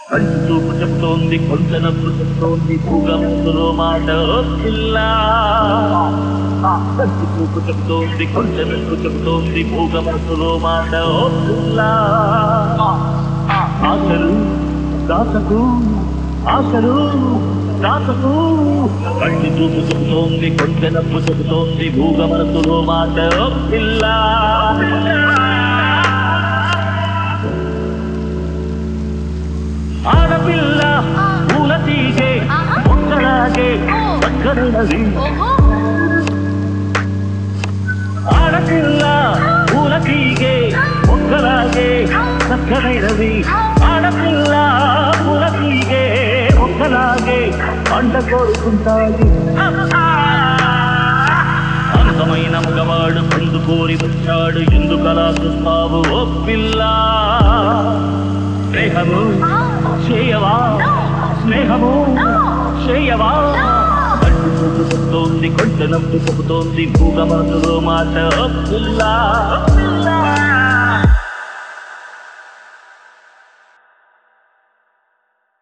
కంటి చూపు చెబుతోంది కొంత నవ్వు చెబుతోంది భూగంతులో మాట ఓ పిల్ల కంటి చూపు చెబుతోంది కొంత నవ్వు చెబుతోంది భూగంతులో మాట ఓ పిల్ల ఆశలు దాసకు ఆశలు దాసకు కంటి చూపు చెబుతోంది కొంత నవ్వు చెబుతోంది భూగమనసులో మాట ఓ పిల్ల ఆడపిల్ల పూల తీగే ఒక్కలాగే చక్కనది ఆడపిల్ల పూల తీగే ఒక్కలాగే చక్కనైనది ఆడపిల్ల పూల తీగే ఒక్కలాగే పంట కోరుకుంటాది అందమైన మగవాడు పొందు కోరి వచ్చాడు ఎందుకలా చూస్తావు ఓ పిల్ల స్నేహము చేయవా స్నేహము చేయవా కంటి చూపు చెబుతోంది కొంచె నవ్వు చెబుతోంది భూగమసులో మాట ఓ పిల్ల